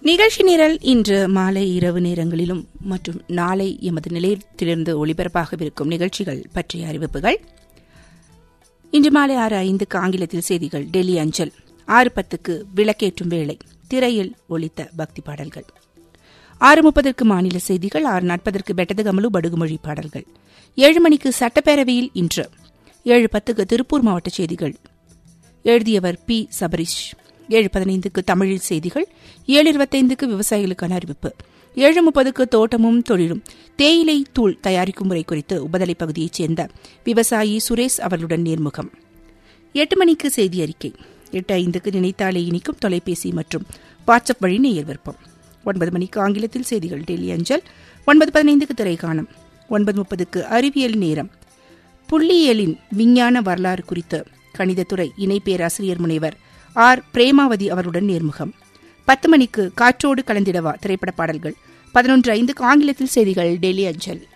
நிகழ்ச்சி நிரல் இன்று மாலை இரவு நேரங்களிலும் மற்றும் நாளை எமது நிலையத்திலிருந்து ஒளிபரப்பாகவிருக்கும் நிகழ்ச்சிகள் பற்றிய அறிவிப்புகள் இன்று மாலை ஆறு ஐந்துக்கு ஆங்கிலத்தில் செய்திகள் டெல்லி அஞ்சல் ஆறு பத்துக்கு விளக்கேற்றும் வேளை திரையில் ஒலித்த பக்தி பாடல்கள் ஆறு முப்பதற்கு மாநில செய்திகள் ஆறு நாற்பதற்கு பெட்டது கமலு படுகுமொழி பாடல்கள் ஏழு மணிக்கு சட்டப்பேரவையில் இன்று ஏழு பத்துக்கு திருப்பூர் மாவட்ட செய்திகள் எழுதியவர் பி சபரிஷ் ஏழு பதினைந்துக்கு தமிழில் செய்திகள் ஏழு இருபத்தைந்துக்கு விவசாயிகளுக்கான அறிவிப்பு ஏழு முப்பதுக்கு தோட்டமும் தொழிலும் தேயிலை தூள் தயாரிக்கும் முறை குறித்து உபதலை பகுதியைச் சேர்ந்த விவசாயி சுரேஷ் அவர்களுடன் நேர்முகம் எட்டு மணிக்கு செய்தி அறிக்கை எட்டு ஐந்துக்கு நினைத்தாலே இனிக்கும் தொலைபேசி மற்றும் வாட்ஸ்அப் வழி நேயர் விருப்பம் ஒன்பது மணிக்கு ஆங்கிலத்தில் செய்திகள் டெல்லி அஞ்சல் ஒன்பது பதினைந்துக்கு திரை காணும் ஒன்பது முப்பதுக்கு அறிவியல் நேரம் புள்ளியியலின் விஞ்ஞான வரலாறு குறித்து கணிதத்துறை இணை பேராசிரியர் முனைவர் ஆர் பிரேமாவதி அவருடன் நேர்முகம் பத்து மணிக்கு காற்றோடு கலந்திடவா திரைப்பட பாடல்கள் பதினொன்று ஐந்துக்கு ஆங்கிலத்தில் செய்திகள் டெல்லி அஞ்சல்